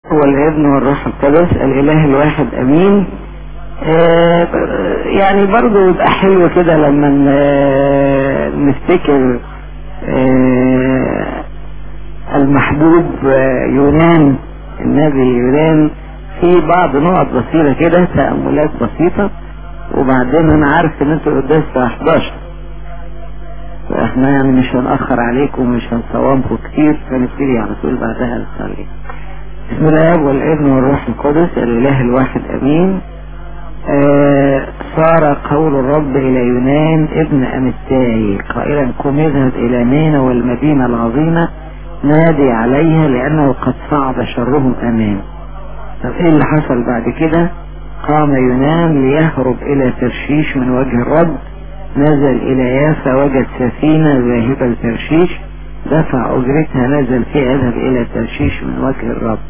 هو الابن والروح القدس الاله الواحد امين آه يعني برضو يبقى حلو كده لما نفتكر آه المحبوب يونان النبي يونان في بعض نقط بسيطة كده تأملات بسيطة وبعدين انا عارف ان انتوا قدام الساعة 11 فاحنا يعني مش هنأخر عليكم ومش هنصومكم كتير فنبتدي على طول بعدها نصلي بسم الله والابن والروح القدس الاله الواحد امين آه صار قول الرب الى يونان ابن امتاي قائلا قم اذهب الى نينوى والمدينة العظيمة نادي عليها لانه قد صعد شرهم امام طب ايه اللي حصل بعد كده قام يونان ليهرب الى ترشيش من وجه الرب نزل الى يافا وجد سفينة ذاهبة لترشيش دفع اجرتها نزل فيها يذهب الى ترشيش من وجه الرب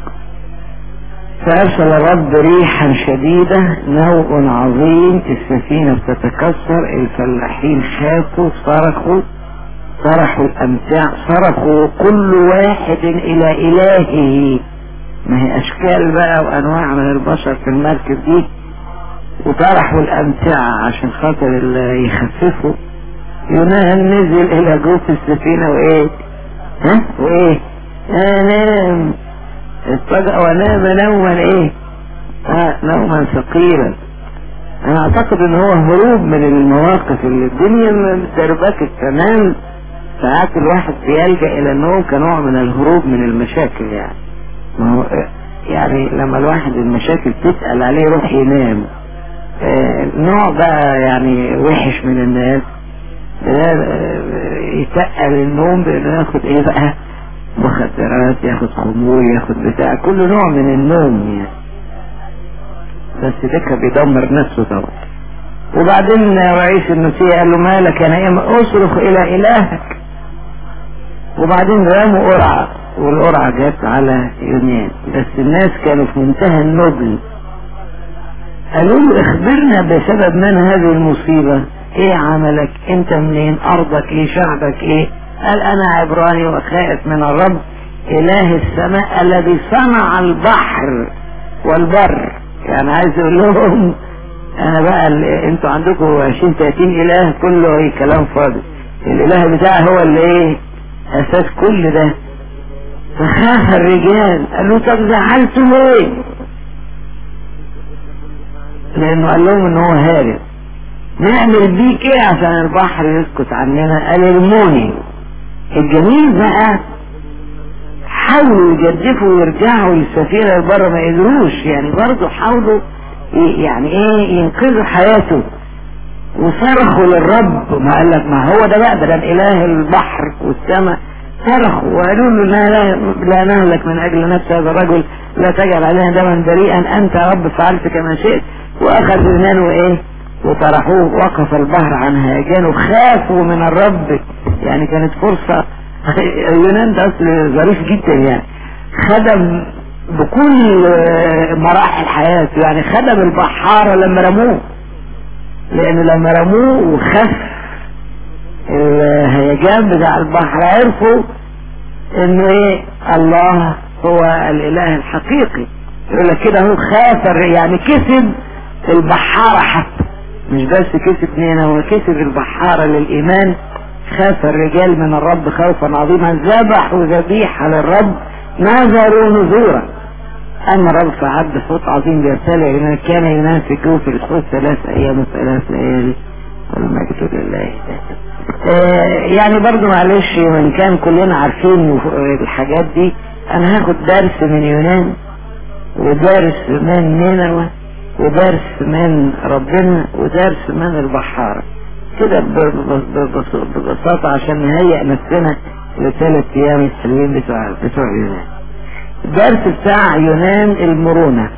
فارسل الرب ريحا شديدة نوء عظيم السفينة بتتكسر الفلاحين خافوا صرخوا صرخوا الامتاع صرخوا كل واحد الى الهه ما هي اشكال بقى وانواع من البشر في المركب دي وطرحوا الامتعة عشان خاطر يخففوا يونان نزل الى جوف السفينة وايه ها وايه انام اتفجأ ونام نوما ايه اه نوما ثقيلا انا اعتقد ان هو هروب من المواقف اللي الدنيا متربكت تمام ساعات الواحد بيلجأ الى النوم كنوع من الهروب من المشاكل يعني ما هو يعني لما الواحد المشاكل تسأل عليه يروح ينام اه نوع بقى يعني وحش من الناس يتقل النوم بانه ياخد ايه بقى مخدرات ياخد خمور ياخد بتاع كل نوع من النوم يعني بس ده كان بيدمر نفسه طبعا وبعدين رئيس النسية قال له مالك يا نايم اصرخ الى الهك وبعدين رموا قرعة والقرعة جت على يونان بس الناس كانوا في منتهى النبل قالوا له اخبرنا بسبب من هذه المصيبة ايه عملك انت منين ارضك ايه شعبك ايه قال انا عبراني وخائف من الرب اله السماء الذي صنع البحر والبر يعني عايز يقول لهم انا بقى انتوا عندكم 20 30 اله كله ايه كلام فاضي الاله بتاعي هو اللي ايه اساس كل ده فخاف الرجال قال له طب زعلتوا ليه لانه قال لهم ان هو هارب نعمل بيك ايه عشان البحر يسكت عننا قال ارموني الجميل بقى حاولوا يجدفوا ويرجعوا للسفينة لبره ما قدروش يعني برضه حاولوا يعني ايه ينقذوا حياته وصرخوا للرب ما قال لك ما هو ده بقى ده الاله البحر والسماء صرخوا وقالوا له لا, لا, لا نهلك من اجل نفس هذا الرجل لا تجعل علينا دما بريئا انت يا رب فعلت كما شئت واخذ يونان وايه وطرحوه وقف البحر عن هيجان وخافوا من الرب يعني كانت فرصة يونان ده اصل ظريف جدا يعني خدم بكل مراحل حياته يعني خدم البحارة لما رموه لانه لما رموه وخف الهيجان بتاع البحر عرفوا انه ايه الله هو الاله الحقيقي يقول لك كده هو خاف يعني كسب البحارة حتى مش بس كسب نينا هو كسب البحارة للإيمان خاف الرجال من الرب خوفا عظيما ذبحوا ذبيحة للرب نظروا نذورا أما الرب فعد صوت عظيم بيرسله لمن كان ينام في جوف الحوت ثلاث أيام وثلاث ليالي والمجد لله آه يعني برضو معلش وإن كان كلنا عارفين الحاجات دي أنا هاخد درس من يونان ودرس من نينوى ودرس من ربنا ودرس من البحارة كده ببساطة عشان نهيئ نفسنا لثلاث ايام الحلوين بتوع بتوع يونان الدرس بتاع يونان المرونة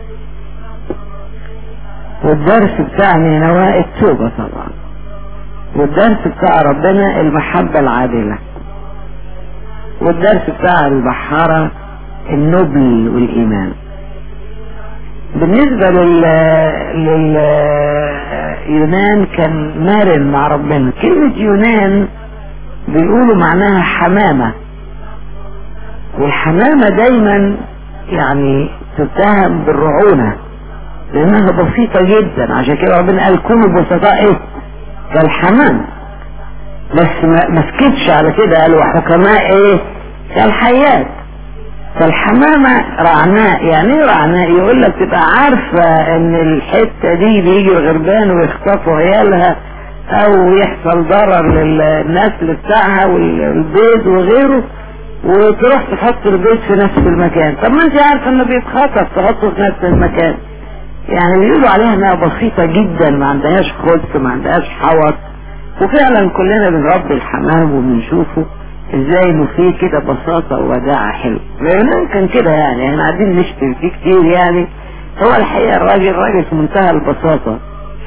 والدرس بتاع نينوى التوبة طبعا والدرس بتاع ربنا المحبة العادلة والدرس بتاع البحارة النبل والإيمان بالنسبة لل... لل يونان كان مرن مع ربنا كلمة يونان بيقولوا معناها حمامة والحمامة دايما يعني تتهم بالرعونة لانها بسيطة جدا عشان كده ربنا قال كونوا بسطاء ايه كالحمام بس ما مسكتش على كده قال وحكماء ايه كالحيات فالحمامة رعناء يعني ايه رعناء يقول لك تبقى عارفة ان الحتة دي بيجي الغربان ويخطفوا عيالها او يحصل ضرر للنسل بتاعها والبيض وغيره وتروح تحط البيض في نفس المكان طب ما انت عارفة انه بيتخطف تحطه في نفس المكان يعني بيقولوا عليها انها بسيطة جدا ما عندهاش خبز ما عندهاش حوط وفعلا كلنا بنربي الحمام وبنشوفه ازاي انه فيه كده بساطة ووداعة حلو لان كان كده يعني احنا قاعدين نشتري فيه كتير يعني هو الحقيقة الراجل راجل في منتهى البساطة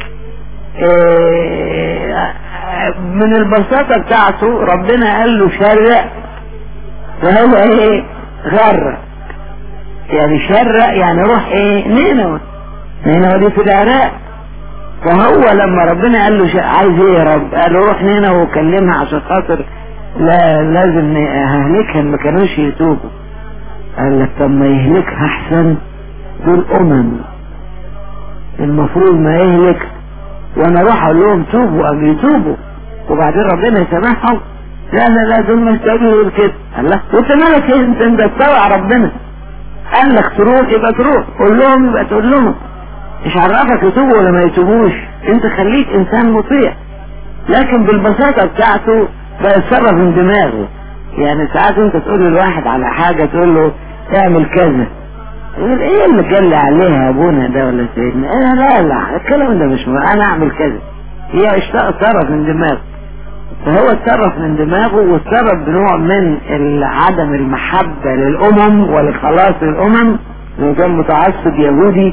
إيه من البساطة بتاعته ربنا قال له شرق وهو ايه غرق يعني شرق يعني روح ايه نينوى نينوى دي في العراق فهو لما ربنا قال له عايز ايه يا رب قال له روح نينوى وكلمها عشان خاطر لا لازم اهلكها ما كانوش يتوبوا قال لك طب ما يهلكها احسن دول امم المفروض ما يهلك وانا اروح اقول لهم توبوا قبل يتوبوا وبعدين ربنا يسامحهم لا لا لا دول مش يقول كده قال لك وانت مالك ايه انت انت تطوع ربنا قال لك تروح يبقى تروح قول لهم يبقى تقول لهم مش عرفك يتوبوا ولا ما يتوبوش انت خليك انسان مطيع لكن بالبساطة بتاعته بقى يتصرف من دماغه يعني ساعات انت تقول للواحد على حاجة تقول له اعمل كذا يقول ايه اللي جل عليها يا ابونا ده ولا سيدنا ايه لا لا الكلام ده مش م... انا اعمل كذا هي اتصرف من دماغه فهو اتصرف من دماغه واتصرف بنوع من عدم المحبة للامم ولخلاص الامم لانه كان متعصب يهودي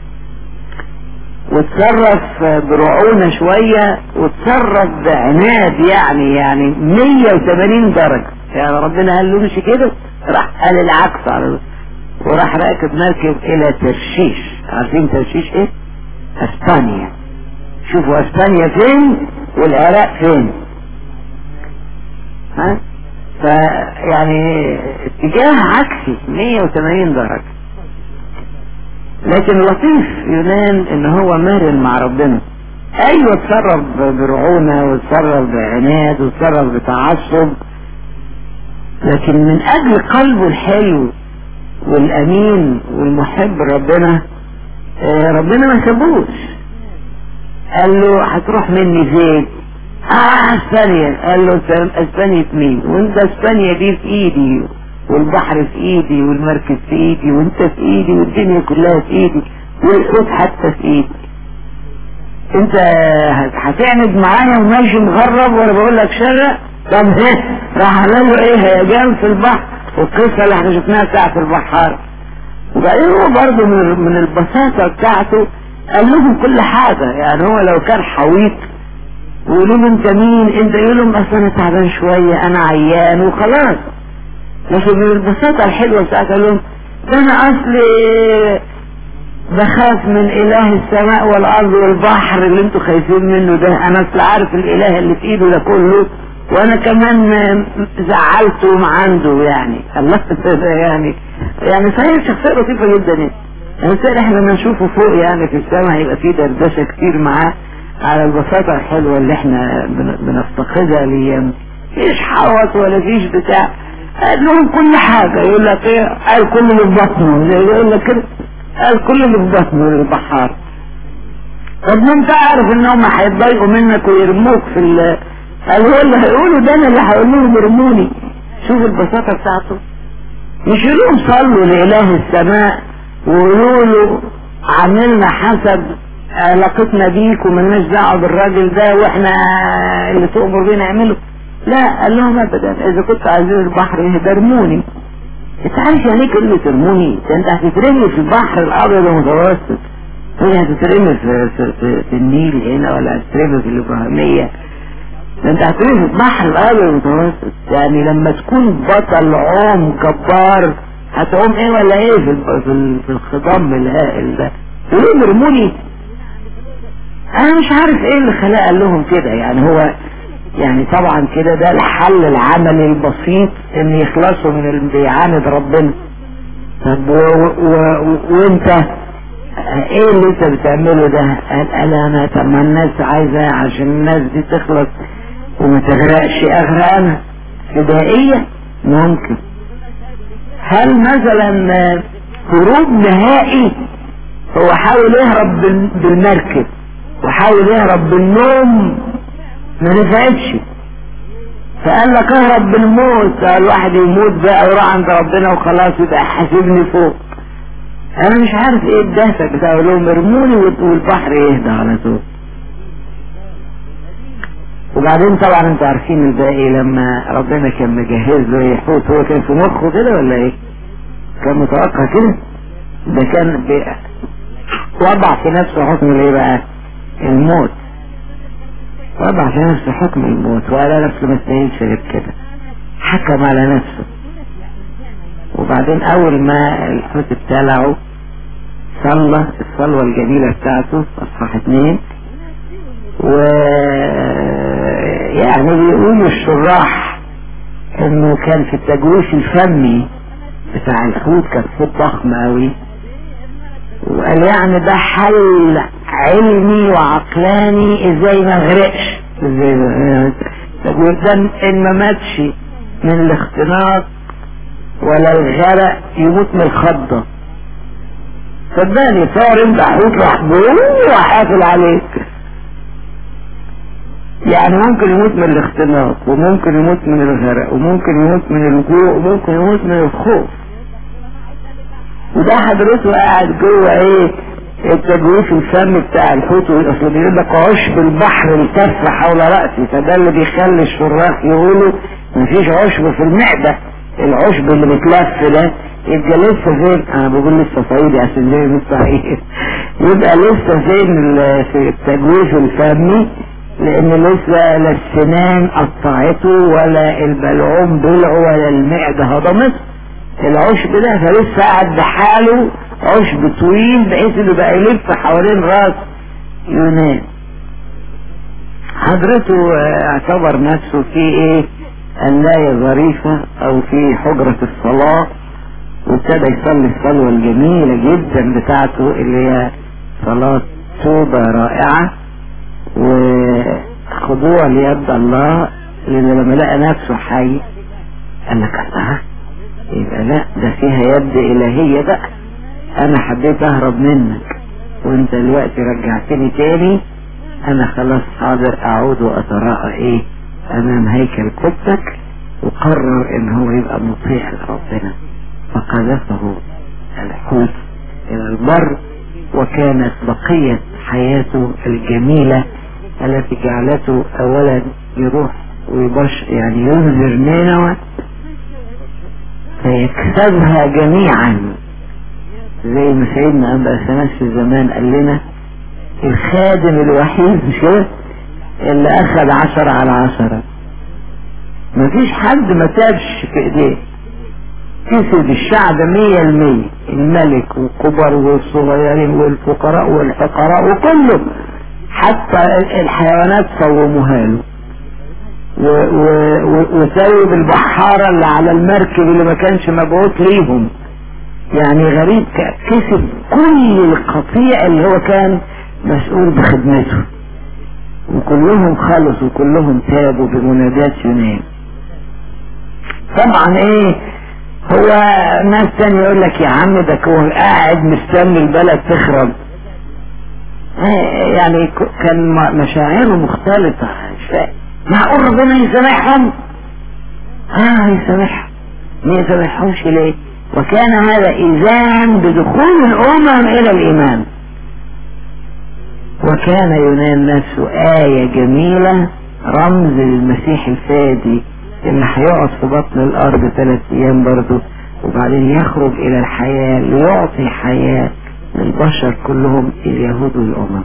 وتصرف برعونة شوية وتصرف بعناد يعني يعني 180 درجة يعني ربنا قال له مش كده راح قال العكس على وراح راكب مركب الى ترشيش عارفين ترشيش ايه اسبانيا شوفوا اسبانيا فين والعراق فين ها فيعني اتجاه عكسي 180 درجة لكن لطيف يونان ان هو مرن مع ربنا ايوه اتصرف برعونة واتصرف بعناد واتصرف بتعصب لكن من اجل قلبه الحلو والامين والمحب ربنا ربنا ما سابوش قال له هتروح مني فين اه اسبانيا قال له اسبانيا مين وانت اسبانيا دي في ايدي والبحر في ايدي والمركب في ايدي وانت في ايدي والدنيا كلها في ايدي والحوت حتى في ايدي انت هتعند معايا وماشي مغرب وانا بقول لك شرق طب ها راح له ايه هيجان في البحر والقصة اللي احنا شفناها بتاعت البحار وبعدين هو برضه من, من البساطة بتاعته قال لهم كل حاجة يعني هو لو كان حويط ويقولوا له انت مين انت يقول لهم اصل انا تعبان شوية انا عيان وخلاص لكن من البساطة الحلوة بتاعت قال لهم ده انا اصلي بخاف من اله السماء والارض والبحر اللي انتوا خايفين منه ده انا اصل عارف الاله اللي في ايده ده كله وانا كمان زعلته مع عنده يعني الله يعني يعني صحيح شخصية لطيفة جدا يعني المثال احنا لما نشوفه فوق يعني في السماء هيبقى فيه دردشة كتير معاه على البساطة الحلوة اللي احنا بنفتقدها ليام فيش حوط ولا فيش بتاع قال لهم كل حاجة يقول لك ايه قال كل اللي في بطنه زي يقول لك كده قال كل اللي في بطنه البحار طب ما انت عارف انهم هيتضايقوا منك ويرموك في ال قال هو اللي هيقولوا ده انا اللي هقول لهم يرموني شوف البساطة بتاعته مش لهم صلوا لإله السماء ويقولوا له عملنا حسب علاقتنا بيك وملناش دعوه بالراجل ده واحنا اللي تؤمر بيه نعمله لا قال لهم ابدا اذا كنت عايزين البحر يهدرموني انت عارف يعني ايه كلمة ترموني ده انت هتترمي في البحر الابيض المتوسط هي هتترمي في, في, في, في النيل هنا ولا هتترمي في الابراهيمية ده انت هتترمي في البحر الابيض المتوسط يعني لما تكون بطل عوم جبار هتعوم ايه ولا ايه في, في, في الخضم الهائل ده يقولوا يرموني انا مش عارف ايه اللي خلاه قال لهم كده يعني هو يعني طبعا كده ده الحل العملي البسيط ان يخلصوا من اللي بيعاند ربنا طب و... و... و... وانت ايه اللي انت بتعمله ده قال قال انا طب ما الناس عايزة عشان الناس دي تخلص وما تغرقش اغرق انا فدائية ممكن هل مثلا هروب نهائي هو حاول يهرب بال- بالمركب وحاول يهرب بالنوم ما نفعتش فقال لك اهرب بالموت قال الواحد يموت بقى ويروح عند ربنا وخلاص يبقى حاسبني فوق انا مش عارف ايه الدهشة بتاعه لهم ارموني والبحر يهدى على طول وبعدين طبعا انتوا عارفين الباقي لما ربنا كان مجهز له يحوت هو كان في مخه كده ولا ايه كان متوقع كده ده كان بي... وضع في نفسه حكم الايه بقى الموت وضع في نفسه حكم الموت وقال نفسه ما استاهلش غير كده حكم على نفسه وبعدين اول ما الحوت ابتلعه صلى الصلوة الجميلة بتاعته اصحاح اتنين و يعني بيقولوا الشراح انه كان في التجويف الفمي بتاع الحوت كان صوت ضخم قوي وقال يعني ده حل علمي وعقلاني ازاي ما اغرقش ازاي ما ده ان ما ماتش من الاختناق ولا الغرق يموت من الخضة صدقني صار انت حوت راح راح قافل عليك يعني ممكن يموت من الاختناق وممكن يموت من الغرق وممكن يموت من الجوع وممكن يموت من الخوف وده حضرته قاعد جوه ايه التجويف الفم بتاع الحوت اصل بيقول لك عشب البحر التف حول راسي فده اللي بيخلي الشراح يقولوا مفيش عشب في المعده العشب اللي بيتلف ده يبقى لسه فين انا بقول لسه صعيدي عشان زي مش صحيح يبقى لسه فين في التجويف الفمي لان لسه لا السنان قطعته ولا البلعوم بلعه ولا المعدة هضمت العشب ده فلسه قاعد بحاله عشب طويل بحيث انه بقى يلف حوالين راس يونان حضرته اعتبر نفسه في ايه اللاية ظريفة او في حجرة الصلاة وابتدى يصلي الصلوة الجميلة جدا بتاعته اللي هي صلاة توبة رائعة وخضوع ليد الله لان لما لقى نفسه حي قال لك الله يبقى لا ده فيها يد الهية بقى انا حبيت اهرب منك وانت دلوقتي رجعتني تاني انا خلاص حاضر اعود واتراءى ايه امام هيكل قدسك وقرر ان هو يبقى مطيع لربنا فقذفه الحوت الى البر وكانت بقية حياته الجميلة التي جعلته اولا يروح ويبش يعني ينذر نينوى فيكسبها جميعا زي ما سيدنا ابا سناس زمان قال لنا الخادم الوحيد مش كده اللي اخذ عشرة على عشرة مفيش حد ما تابش في ايديه كسب الشعب مية المية الملك والكبر والصغيرين والفقراء والحقراء وكله حتى الحيوانات صوموها له وسايب البحارة اللي على المركب اللي ما كانش مبعوث ليهم يعني غريب كسب كل القطيع اللي هو كان مسؤول بخدمته وكلهم خلصوا وكلهم تابوا بمنادات يونان طبعا ايه هو ناس تاني يقول لك يا عم ده هو قاعد مستني البلد تخرب يعني كان مشاعره مختلطة معقول ربنا يسامحهم اه يسامحهم ما يسامحهمش ليه وكان هذا إذان بدخول الأمم إلى الإيمان وكان يونان نفسه آية جميلة رمز للمسيح الفادي اللي هيقعد في بطن الأرض ثلاث أيام برضه وبعدين يخرج إلى الحياة ليعطي حياة للبشر كلهم اليهود والأمم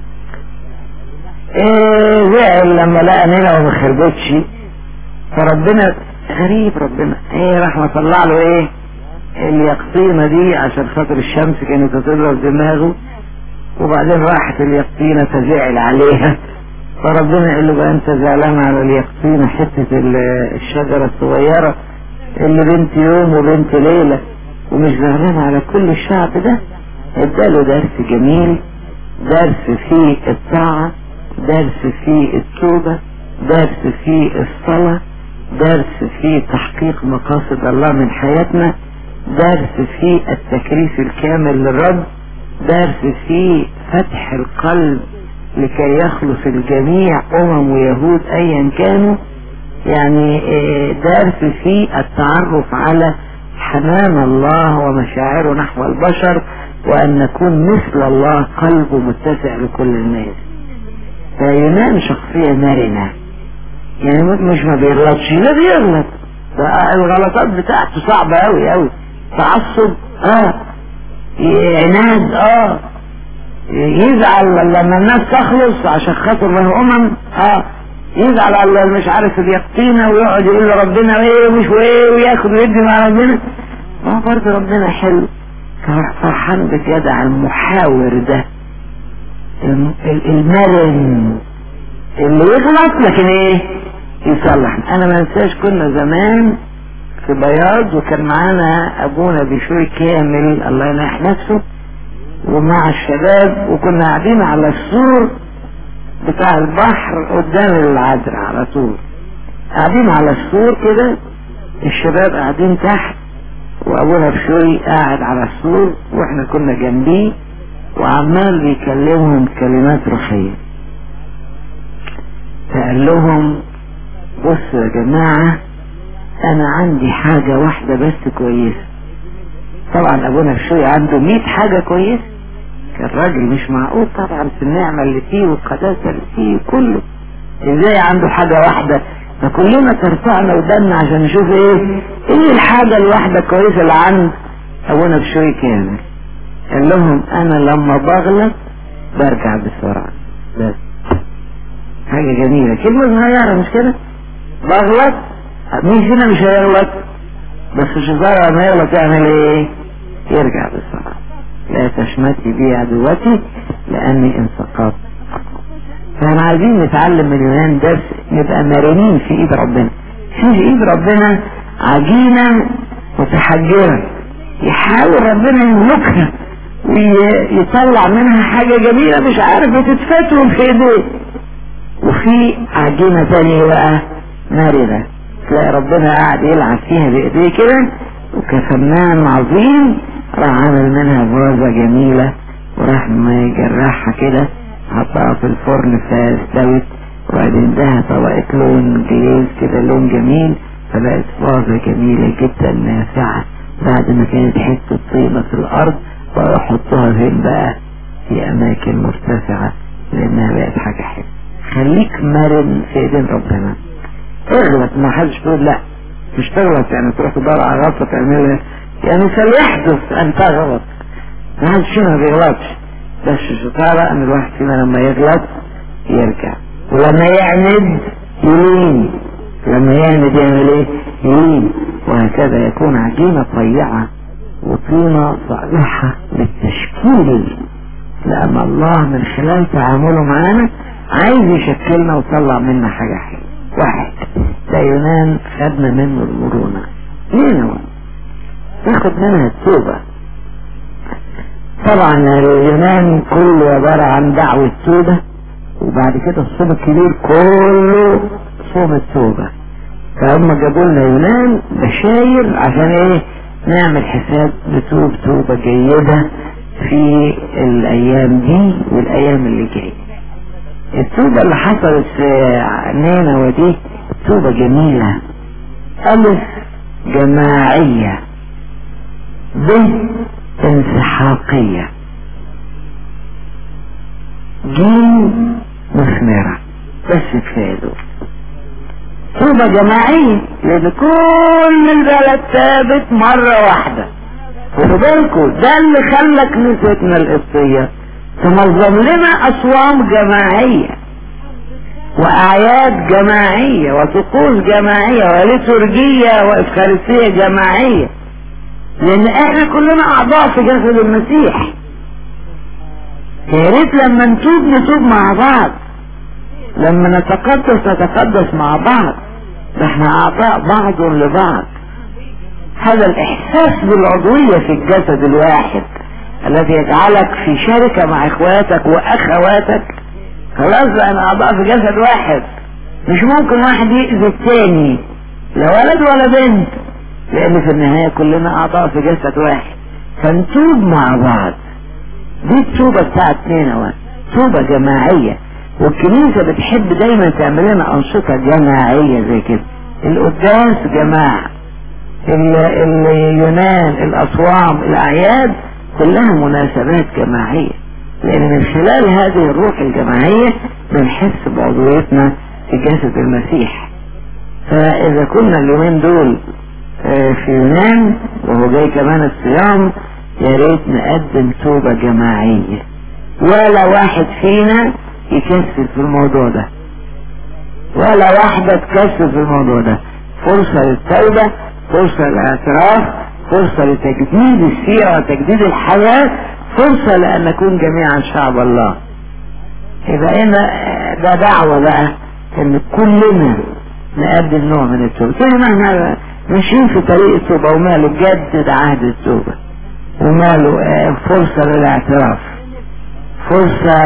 ايه زعل لما لقى نينا وما خربتش فربنا غريب ربنا ايه راح مطلع له ايه اليقطينة دي عشان خاطر الشمس كانت تضرب دماغه وبعدين راحت اليقطينة تزعل عليها فربنا قال له بقى انت زعلان على اليقطينة حتة الشجرة الصغيرة اللي بنت يوم وبنت ليلة ومش زعلان على كل الشعب ده اداله درس جميل درس فيه الطاعة درس فيه التوبة درس فيه الصلاة درس فيه تحقيق مقاصد الله من حياتنا درس فيه التكريس الكامل للرب درس فيه فتح القلب لكي يخلص الجميع أمم ويهود أيا كانوا يعني درس فيه التعرف على حنان الله ومشاعره نحو البشر وأن نكون مثل الله قلبه متسع لكل الناس فيونان شخصية مرنة يعني مش ما بيغلطش لا بيغلط الغلطات بتاعته صعبة أوي أوي تعصب اه عناد اه يزعل لما الناس تخلص عشان خاطر له امم اه يزعل على مش عارف اليقطينة ويقعد يقول لربنا ايه ومش وايه وياخد ويدي مع ربنا ما برضه ربنا حلو فرحان بالجدع المحاور ده المرن اللي يغلط لكن ايه يصلح انا ما انساش كنا زمان في بياض وكان معانا ابونا بشوي كامل الله ينح نفسه ومع الشباب وكنا قاعدين على السور بتاع البحر قدام العذراء على طول قاعدين على السور كده الشباب قاعدين تحت وابونا بشوي قاعد على السور واحنا كنا جنبيه وعمال بيكلمهم كلمات روحية فقال لهم بصوا يا جماعة انا عندي حاجة واحدة بس كويسة طبعا ابونا بشوي عنده مئة حاجة كويسة كان راجل مش معقول طبعا في النعمة اللي فيه والقداسة اللي فيه كله ازاي عنده حاجة واحدة فكلنا ترفعنا ودنا عشان نشوف ايه ايه الحاجة الواحدة كويسة اللي عند ابونا بشوي كامل قال لهم انا لما بغلط برجع بسرعة بس حاجة جميلة كلمة صغيرة مش كده بغلط مين فينا مش هيغلط بس الشيطان لما يغلط يعمل ايه يرجع بسرعة لا تشمتي بي عدوتي لاني ان سقطت فاحنا عايزين نتعلم من اليونان درس نبقى مرنين في ايد ربنا في ايد ربنا عجينة متحجرة يحاول ربنا يملكها ويطلع منها حاجة جميلة مش عارف بتتفتهم في ايديه وفي عجينة تانية بقى مرنة تلاقي ربنا قاعد يلعب فيها بايديه كده وكفنان عظيم راح عامل منها فازة جميلة وراح ما يجرحها كده حطها في الفرن فاستوت وبعدين اداها طبقة لون جليز كده لون جميل فبقت فازة جميلة جدا نافعة بعد ما كانت حتة طيبة في الأرض بقى يحطوها فين بقى في أماكن مرتفعة لأنها بقت حاجة حلوة خليك مرن في إيدين ربنا اغلط ما حدش بيقول لا مش تغلط يعني تروح تدور على غلطة تعملها يعني سيحدث أن تغلط ما حدش فينا بيغلطش بس الشطارة أن الواحد فينا لما يغلط يرجع ولما يعند يلين لما يعند يعمل ايه يلين وهكذا يكون عجينة طيعة وطينة صالحة للتشكيل لأن الله من خلال تعامله معانا عايز يشكلنا ويطلع منا حاجة حلوة واحد ده يونان خدنا منه المرونة ليه ناخد منها التوبة طبعا اليونان كله عبارة عن دعوة توبة وبعد كده الصوم الكبير كله صوم التوبة فهم جابوا لنا يونان بشاير عشان ايه نعمل حساب نتوب توبة جيدة في الايام دي والايام اللي جاية التوبة اللي حصلت في نينوى دي توبة جميلة ألف جماعية ب انسحاقية جيم مثمرة بس كفاية دول توبة جماعية لأن كل البلد ثابت مرة واحدة خدوا بالكم ده اللي خلى كنيستنا القبطية تنظم لنا أصوام جماعية وأعياد جماعية وطقوس جماعية وليتورجية وإفخارستية جماعية لأن إحنا كلنا أعضاء في جسد المسيح يا ريت لما نتوب نتوب مع بعض لما نتقدس نتقدس مع بعض ده احنا أعضاء بعض لبعض هذا الإحساس بالعضوية في الجسد الواحد الذي يجعلك في شركة مع إخواتك وأخواتك خلاص بقى أنا أعضاء في جسد واحد مش ممكن واحد يأذي التاني لا ولد ولا بنت لأن في النهاية كلنا أعضاء في جسد واحد فنتوب مع بعض دي التوبة بتاعت نينوى توبة جماعية والكنيسة بتحب دايما تعمل لنا أنشطة جماعية زي كده القداس جماعة اليونان الأصوام الأعياد كلها مناسبات جماعية لأن من خلال هذه الروح الجماعية بنحس بعضويتنا في جسد المسيح فإذا كنا اليومين دول في يونان وهو جاي كمان الصيام يا ريت نقدم توبة جماعية ولا واحد فينا يكسل في الموضوع ده ولا واحدة تكسل في الموضوع ده فرصة للتوبة فرصة للاعتراف فرصة لتجديد السيرة وتجديد الحياة فرصة لأن نكون جميعا شعب الله يبقى هنا ده دعوة بقى ان كلنا نقدم نوع من التوبة طول ما احنا ماشيين في طريق التوبة وماله جدد عهد التوبة وماله فرصة للاعتراف فرصة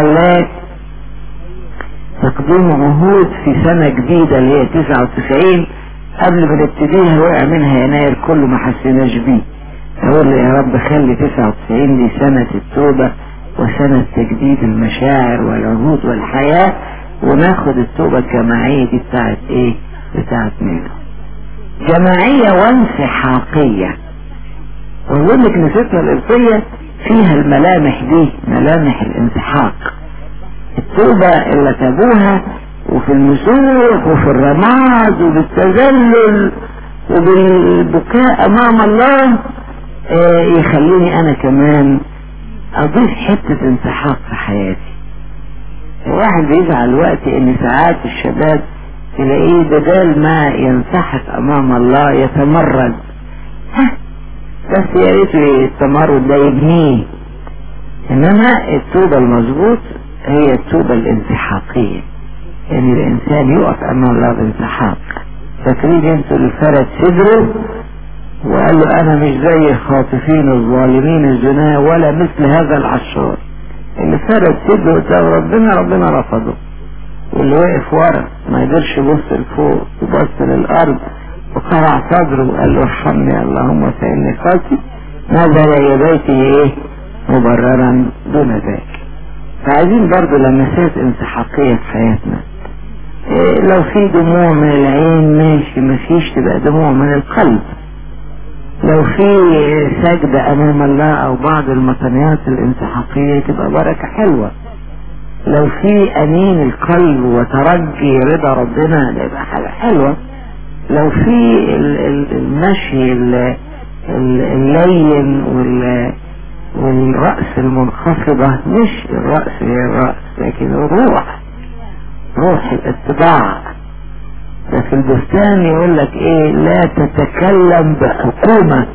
لتقديم عهود في سنة جديدة اللي هي 99 قبل ما نبتديها وقع منها يناير كله ما حسيناش بيه اقول يا رب خلي 99 دي سنة التوبة وسنة تجديد المشاعر والعهود والحياة وناخد التوبة الجماعية دي بتاعت ايه بتاعت مين جماعية وانسحاقية واظن كنيستنا القبطية فيها الملامح دي ملامح الانسحاق التوبة اللي تابوها وفي المسوح وفي الرماد وبالتذلل وبالبكاء امام الله آه يخليني انا كمان اضيف حتة انسحاق في حياتي الواحد بيزعل وقت ان ساعات الشباب تلاقيه بدال ما ينسحق امام الله يتمرد ها بس يا ريت التمرد ده يبنيه انما التوبة المظبوط هي التوبة الانسحاقية يعني الانسان يقف امام الله بانسحاق فاكرين انتوا اللي فرد صدره وقال له انا مش زي الخاطفين الظالمين الزنا ولا مثل هذا العشار اللي فرد صدره قدام ربنا ربنا رفضه واللي وقف ورا ما يقدرش يبص لفوق يبص للارض وقرع صدره وقال له ارحمني اللهم فاني خاطئ نزل يديك ايه مبررا دون ذلك فعايزين برضو لمسات انسحاقية في حياتنا إيه لو في دموع من العين ماشي مفيش تبقى دموع من القلب لو في سجدة امام الله او بعض المطنيات الانسحاقية تبقى بركة حلوة لو في انين القلب وترجي رضا ربنا ده يبقى حاجة حلوة لو في المشي اللين والرأس المنخفضة مش الرأس هي الرأس لكن الروح روح الاتباع ده في البستان يقول لك ايه لا تتكلم بحكومة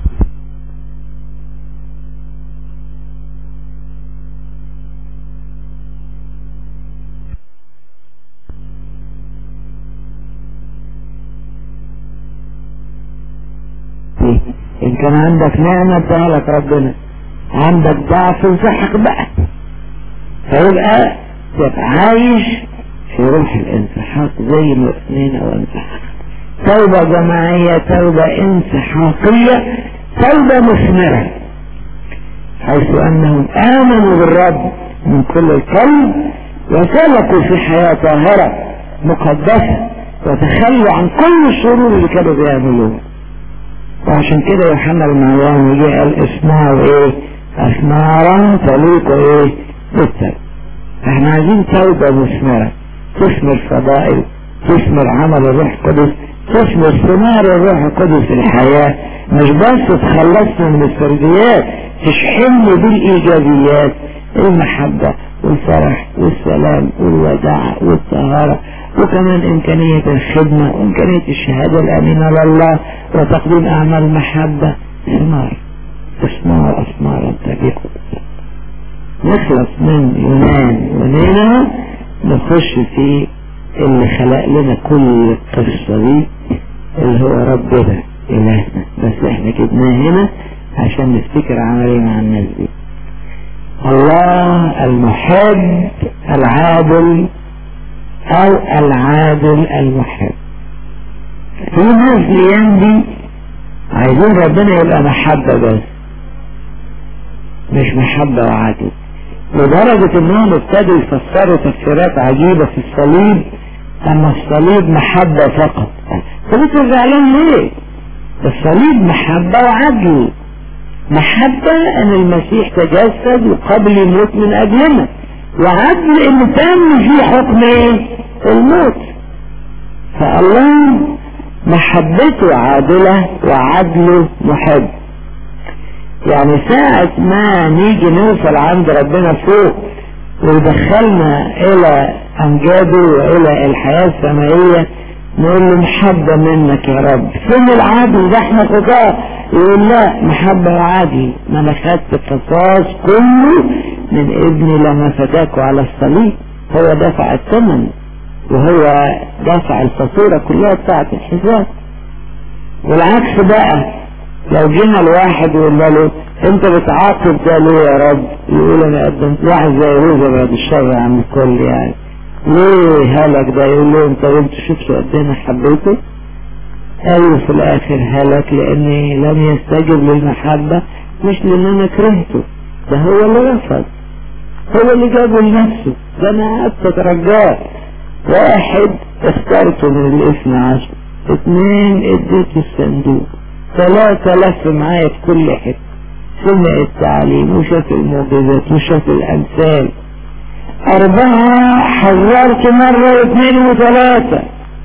ان كان عندك نعمة اداها لك ربنا عندك ضعف انسحق بقى فيبقى تبقى عايش في روح الانسحاق زي ما اثنين او انسحاق توبة جماعية توبة انسحاقية توبة مثمرة حيث انهم امنوا بالرب من كل القلب وسلكوا في حياة طاهرة مقدسة وتخلوا عن كل الشرور اللي كانوا بيعملوها وعشان كده يوحنا المعلم يجي قال اسمعوا ايه اسمارا تليق ايه بالتر احنا عايزين توبة مثمرة تثمر فضائل تثمر عمل الروح القدس تثمر ثمار الروح القدس في الحياة مش بس تخلصنا من السلبيات تشحننا بالايجابيات المحبة والفرح والسلام والوداع والطهارة وكمان إمكانية الخدمة وإمكانية الشهادة الأمينة لله وتقديم أعمال محبة ثمار أثمار أثمار تبيع نخلص من يونان ونينا نخش في اللي خلق لنا كل القصة دي اللي هو ربنا إلهنا بس احنا جبناه هنا عشان نفتكر عمل ايه مع الناس دي الله المحب العادل او العادل المحب في ناس الايام دي عايزين ربنا يبقى محبة بس مش محبة وعدل لدرجة انهم ابتدوا يفسروا تفسيرات عجيبة في الصليب ان الصليب محبة فقط طب انت زعلان ليه الصليب محبة وعدل محبة ان المسيح تجسد وقبل يموت من اجلنا وعدل ان تم فيه حكم ايه الموت فالله محبته عادلة وعدله محب يعني ساعة ما نيجي نوصل عند ربنا فوق ويدخلنا الى امجاده والى الحياة السمائية نقول له محبة منك يا رب فين العدل ده احنا خطاة يقول لا محبة وعدل ما انا خدت القصاص كله من ابني لما فداكوا على الصليب هو دفع الثمن وهو دفع الفاتورة كلها بتاعت الحساب والعكس بقى لو جينا الواحد وقلنا له انت بتعاقب ده ليه يا رب يقول انا قدمت واحد زي يهوذا بعد الشر عن الكل يعني ليه هلك ده يقول له انت انت شفت قد ايه انا حبيته قالوا في الاخر هلك لاني لم يستجب للمحبة مش لان انا كرهته ده هو اللي رفض هو اللي جابه لنفسه ده انا قعدت اترجاه واحد اخترته من الاثنى عشر اثنين اديته الصندوق ثلاثة لف معايا في كل حتة سمع التعليم وشاف المعجزات وشاف الامثال اربعة حذرت مرة واثنين وثلاثة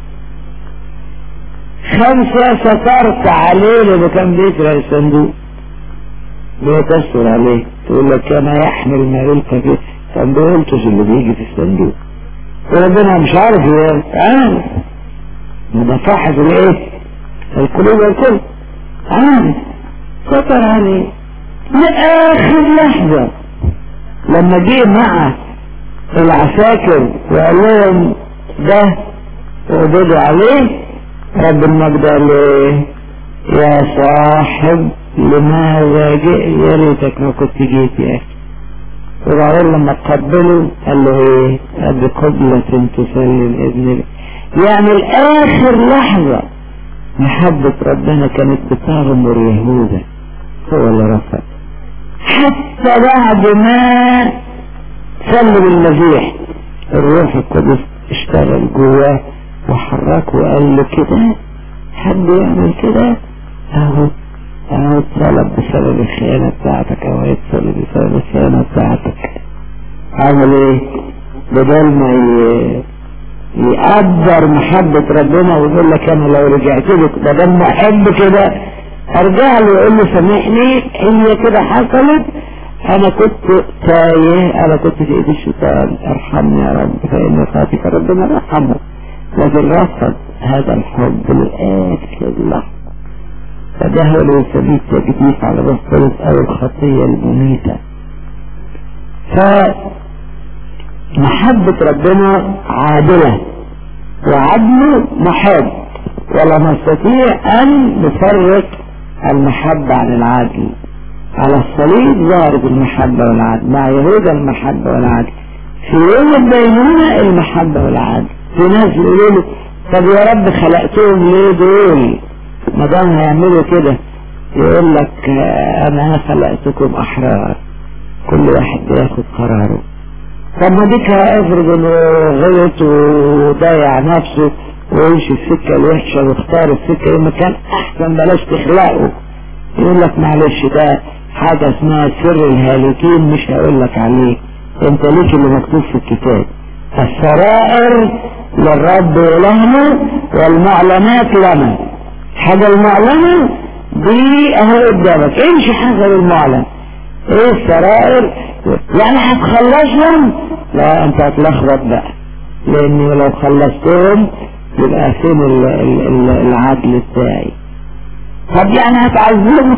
خمسة سترت عليه لما كان بيسرق الصندوق بيتسر عليه تقول لك كان يحمل ما يلقى فيه كان بيلطش اللي بيجي في الصندوق وربنا مش عارف ايه عارف ما ده فاحظ الايه القلوب والكل عارف ستر عليه لآخر لحظة لما جه مع العساكر وقال لهم ده اعبدوا عليه رب المجد قال له يا صاحب لماذا جئ يا ريتك ما كنت جيت يا اخي وبعدين لما قبله قال له ايه قد قبلة تسلم ابن يعني الاخر لحظة محبة ربنا كانت بتغمر يهوذا هو اللي رفض حتى بعد ما سلم المسيح الروح القدس اشتغل جواه وحركه وقال له كده حد يعمل كده اهو اهو اتطلب بسبب الخيانة بتاعتك او هيتصلب بسبب الخيانة بتاعتك عمل ايه بدل ما ي... يقدر محبة ربنا ويقول لك انا لو رجعت لك بدل ما احب كده ارجع له ويقول له سامحني هي كده حصلت انا كنت تايه انا كنت في ايد الشيطان ارحمني يا رب فان خاطئك ربنا رحمه لكن رفض هذا الحب لآخر لحظة فده هو اللي يسميه التجديف على الثالث او الخطية المميتة فمحبة ربنا عادلة وعدله محب ولا نستطيع ان نفرق المحبة عن العدل على الصليب ظهرت المحبة والعدل مع يهوذا المحبة والعدل في يوم الدينونة المحبة والعدل في ناس يقولوا له طب يا رب خلقتهم ليه دول ما دام هيعملوا كده يقول لك انا خلقتكم احرار كل واحد بياخد قراره طب ما ديك افرض انه غلط وضيع نفسه ويمشي السكة الوحشة واختار السكة يوم كان احسن بلاش تخلقه يقول لك معلش ده حاجة اسمها سر الهالكين مش هقول لك عليه انت ليك اللي مكتوب في الكتاب السرائر للرب إلهنا والمعلنات لنا حاجة المعلنة دي اهو قدامك امشي حسب المعلن ايه السرائر يعني هتخلصهم لا انت هتلخبط بقى لاني لو خلصتهم يبقى فين ال ال ال العدل بتاعي طب يعني هتعذبهم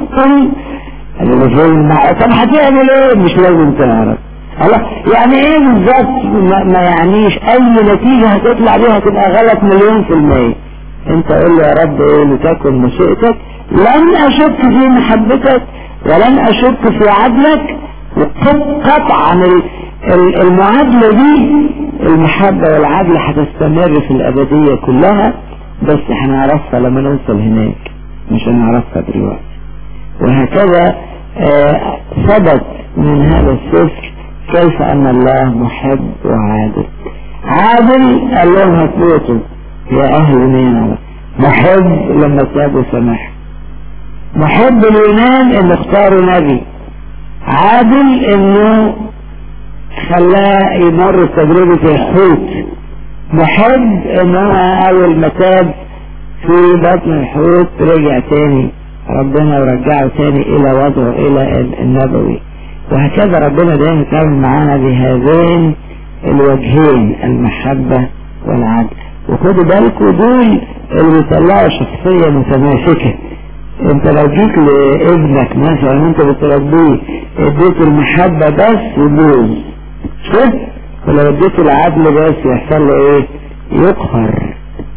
طب هتعمل ايه مش لازم تعرف الله يعني ايه بالظبط ما, ما يعنيش اي نتيجة هتطلع بيها هتبقى غلط مليون في المية انت قول له يا رب ايه لتكن مشيئتك لن اشك في محبتك ولن اشك في عدلك قطعا المعادلة دي المحبة والعدل هتستمر في الأبدية كلها بس هنعرفها لما نوصل هناك مش هنعرفها دلوقتي وهكذا آه ثبت من هذا السفر كيف أن الله محب وعادل عادل قال لهم هتموتوا يا أهل نينوى محب لما تابوا سماح محب اليونان اللي اختاروا نبي عادل انه خلاه يمر تجربة الحوت محب ان هو اول ما تاب في بطن الحوت رجع تاني ربنا ورجعه تاني الى وضعه الى النبوي وهكذا ربنا دايما يتعامل معانا بهذين الوجهين المحبة والعدل وخدوا بالكم دول اللي بيطلعوا شخصية متماسكة انت لو جيت لابنك مثلا انت بتربيه اديته المحبة بس يبوظ شوف ولو اديته العدل بس يحصل له ايه يقهر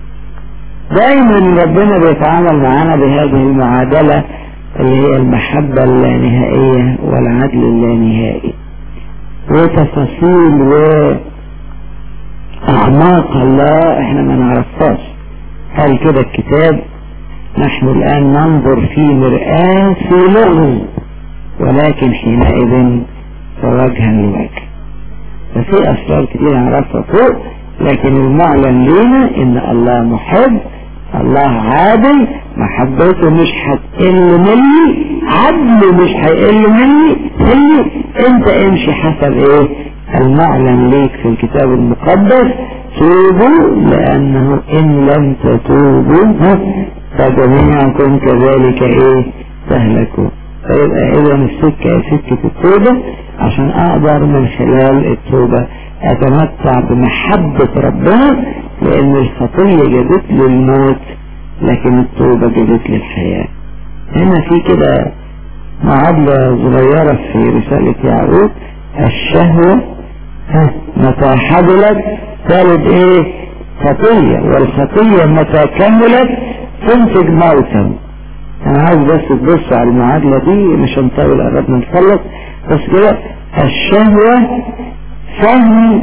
دايما ربنا بيتعامل معانا بهذه المعادلة اللي هي المحبة اللانهائية والعدل اللانهائي وتفاصيل وأعماق الله احنا ما نعرفهاش قال كده الكتاب نحن الآن ننظر في مرآة في لغز ولكن حينئذ فوجها لوجه ففي أسرار كتير نعرفها فوق لكن المعلن لينا إن الله محب الله عادل محبته مش هتقل مني عدله مش هيقل مني مني انت امشي حسب ايه المعلن ليك في الكتاب المقدس توبوا لانه ان لم تتوبوا فجميعكم كذلك ايه تهلكوا فيبقى اذا السكة سكة التوبة عشان اقدر من خلال التوبة اتمتع بمحبة ربنا لان الخطية جابت لي الموت لكن التوبة جابت لي الحياة هنا في كده معادلة صغيرة في رسالة يعقوب الشهوة متى حدلت ثالث ايه خطية والخطية متى كملت تنتج موتا انا عايز بس تبص على المعادلة دي مش هنطول قربنا نخلص بس كده الشهوة فهم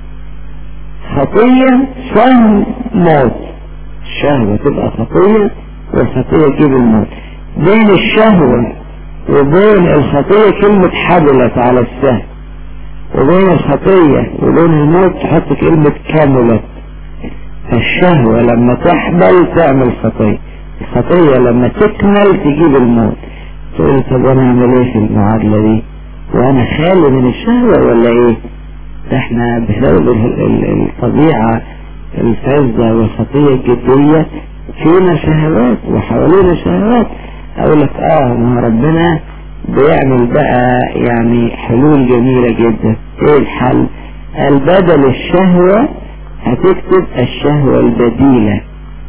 خطية فهم موت الشهوة تبقى خطية والخطية تجيب الموت بين الشهوة وبين الخطية كلمة حبلت على السهم وبين الخطية وبين الموت تحط كلمة كملت الشهوة لما تحبل تعمل خطية الخطية لما تكمل تجيب الموت تقول طب انا اعمل ايه في المعادلة دي وانا خالي من الشهوة ولا ايه ده احنا بسبب الطبيعة الفاسدة والخطية الجدية فينا شهوات وحوالينا شهوات اقول لك اه ما ربنا بيعمل بقى يعني حلول جميلة جدا ايه الحل البدل الشهوة هتكتب الشهوة البديلة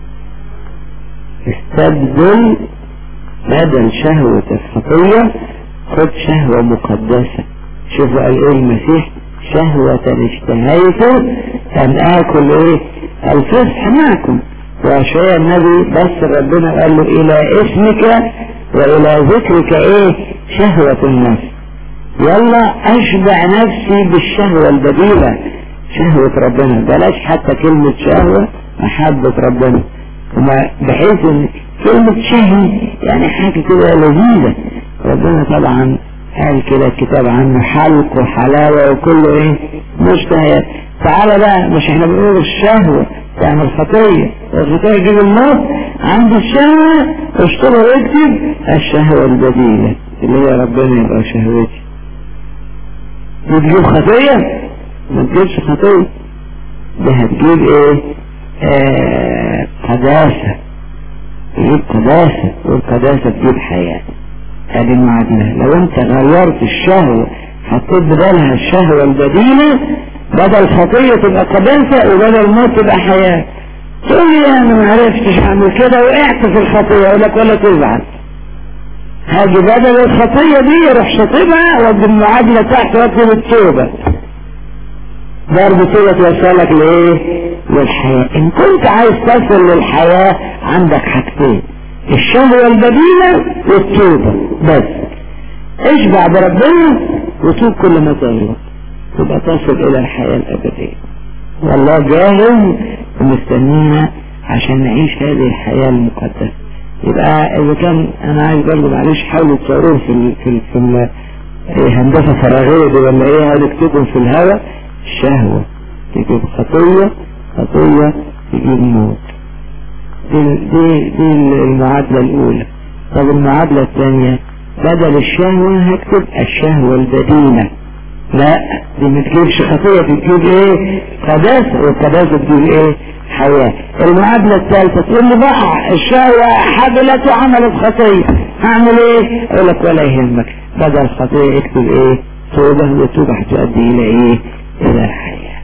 استبدل بدل شهوة الخطية خد شهوة مقدسة شوفوا قال ايه المسيح شهوة اشتهيت ان اكل ايه الفصح معكم وشوية النبي بس ربنا قال له الى اسمك والى ذكرك ايه شهوة النفس يلا اشبع نفسي بالشهوة البديلة شهوة ربنا بلاش حتى كلمة شهوة محبة ربنا وما بحيث ان كلمة شهي يعني حاجة كده لذيذة ربنا طبعا قال كده الكتاب عنه حلق وحلاوة وكله ايه مشتهيات تعالى بقى مش احنا بنقول الشهوة تعمل خطية والخطية تجيب الموت عند الشهوة اشتغل واكتب الشهوة البديلة اللي هي ربنا يبقى شهوتي بتجيب خطية ما تجيبش خطية ده هتجيب ايه آه قداسة تجيب قداسة والقداسة تجيب حياة هذه المعادلة لو انت غيرت الشهوة حطيت بدلها الشهوة البديلة بدل خطية تبقى قداسة وبدل موت تبقى حياة تقول لي انا ما عرفتش اعمل كده وقعت في الخطية اقول لك ولا تزعل هاجي بدل الخطية دي اروح شاطبها وادي المعادلة تحت واكتب التوبة ضرب توبة توصلك لايه للحياة ان كنت عايز تصل للحياة عندك حاجتين الشهوة البديلة والتوبة بس اشبع بربنا وتوب كل ما تغلط تبقى تصل الى الحياة الابدية والله جاهز ومستنينا عشان نعيش هذه الحياة المقدسة يبقى اذا كان انا عايز برضه معلش حاولوا تصوروه في ال في ال في ال إيه هندسة فراغية دي ولا ايه هنكتبهم في الهواء شهوة تجيب خطية خطية تجيب موت دي, دي, دي المعادلة الأولى طب المعادلة الثانية بدل الشهوة هكتب الشهوة البدينة لا دي ما تجيبش خطية بتجيب ايه قداسة والقداسة تجيب ايه حياة المعادلة الثالثة تقول لي بقى الشهوة حبلت وعملت خطية هعمل ايه اقول لك ولا يهمك بدل خطية اكتب ايه توبة والتوبة هتؤدي الى ايه الى الحياة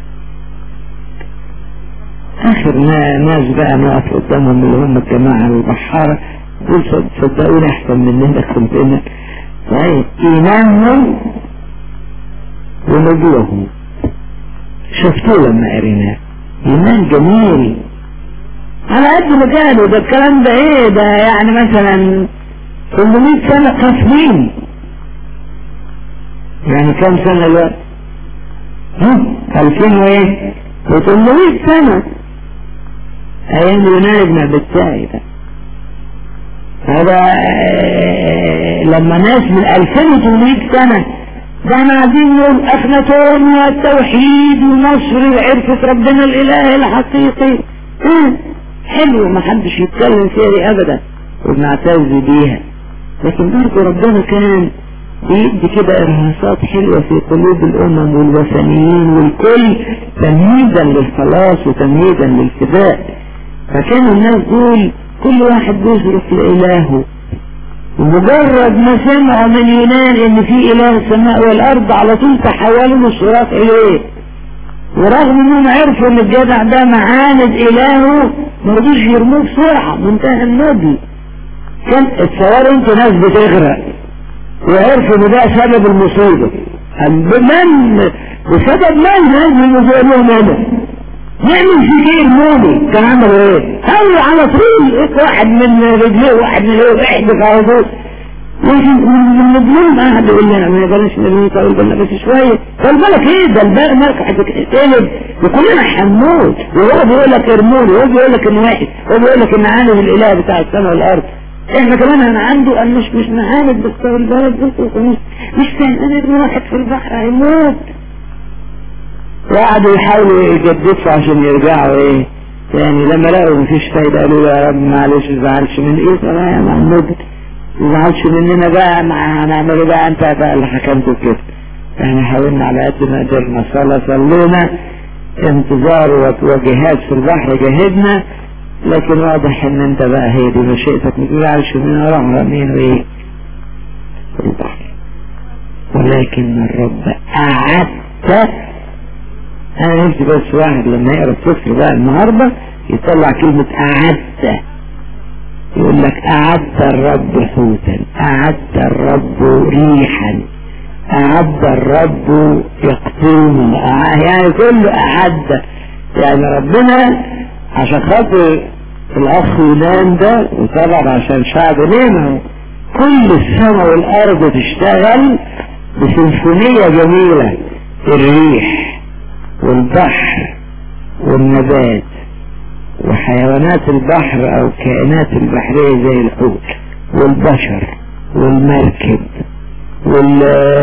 اخر ناس بقى نقف قدامهم اللي هم الجماعة البحارة دول صدقوني احسن مننا كنتنا طيب ايمانهم ونبوهم شفتوه لما قريناه ايمان جميل على قد ما كانوا ده الكلام ده ايه ده يعني مثلا 800 سنة قاسمين يعني كم سنة الوقت ها 2000 وايه و800 سنة ايام يونان ابن بالتاعي ده هذا لما ناس من 2800 سنة ده احنا عايزين نقول اخناتون والتوحيد ونصر عرفة ربنا الاله الحقيقي اه حلو ما حدش يتكلم فيها دي ابدا وبنعتز بيها لكن برضه ربنا كان بيدي كده ارهاصات حلوة في قلوب الامم والوثنيين والكل تمهيدا للخلاص وتمهيدا للفداء فكانوا الناس دول كل واحد بيصرف لإلهه ومجرد ما سمعوا من يونان ان في اله السماء والارض على طول تحولوا الصراط اليه ورغم انهم عرفوا ان الجدع ده معاند الهه ما رضوش يرموه بسرعه منتهى النبي كان اتصوروا انتوا ناس بتغرق وعرفوا ان ده سبب المصيبه بمن بسبب من هذه المصيبه لهم انا نعمل في ايه المومي كان عمل ايه هو على طول واحد من رجليه واحد من ايه احدث على طول لكن من المظلوم قاعد يقول لنا ما بلاش نبي طول بالنا بس شويه خد بالك ايه ده الباقي مالك هتتقلب وكلنا هنموت وهو بيقول لك ارموني وهو بيقول لك انه واحد وهو بيقول لك ان عاند الاله بتاع السماء والارض احنا كمان انا عنده قال مش مش معاند بس طول بالك بس مش مش فاهم انا ابن واحد في البحر هيموت وقعدوا يحاولوا يجددوا عشان يرجعوا ايه يعني لما لقوا مفيش فايدة قالوا له يا رب معلش ما تزعلش من ايه طبعا يا محمود ما تزعلش مننا بقى ما هنعمله بقى انت بقى اللي حكمته كده احنا حاولنا على قد ما قدرنا صلاة صلينا انتظار وجهاد في البحر جاهدنا لكن واضح ان انت بقى هي دي مشيئتك ما تزعلش مننا روح رمين وايه في البحر ولكن الرب أعدت انا نفسي بس واحد لما يقرا السفر بقى النهارده يطلع كلمة أعد يقول لك أعد الرب حوتا أعد الرب ريحا أعد الرب يقطونا يعني كله أعد يعني ربنا عشان خاطر الأخ يونان ده وطبعا عشان شعب نيمه كل السماء والأرض تشتغل بسيمفونية جميلة الريح والبحر والنبات وحيوانات البحر او الكائنات البحرية زي الحوت والبشر والمركب وال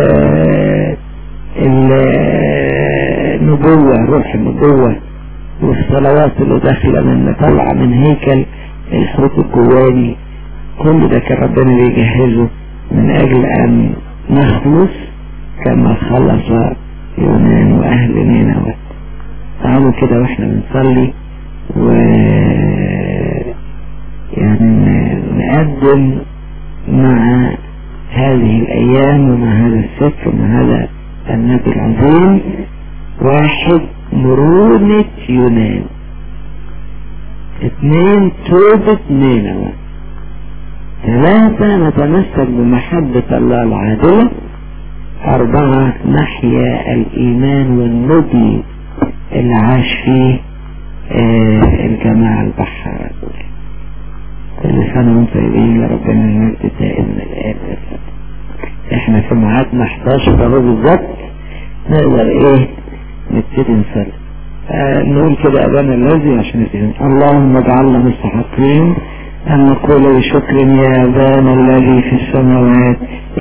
النبوة روح النبوة والصلوات اللي داخلة من طالعة من هيكل الحوت الجواني كل ده كان ربنا بيجهزه من اجل ان نخلص كما خلص يونان واهل نينوى تعالوا كده واحنا بنصلي و يعني نقدم مع هذه الايام ومع هذا السفر ومع هذا النبي العظيم واحد مرونة يونان اثنين توبة نينوى ثلاثة نتمسك بمحبة الله العادلة أربعة نحيا الإيمان والنبي اللي عاش فيه آه الجماعة البحارة دول كل سنة وانتم طيبين لربنا المجد دائما الآن احنا في ميعادنا 11 اهو بالظبط نقدر ايه نبتدي نصلي آه نقول كده أبانا الذي عشان نبتدي اللهم اجعلنا مستحقين أن نقول بشكر يا أبانا الذي في السماوات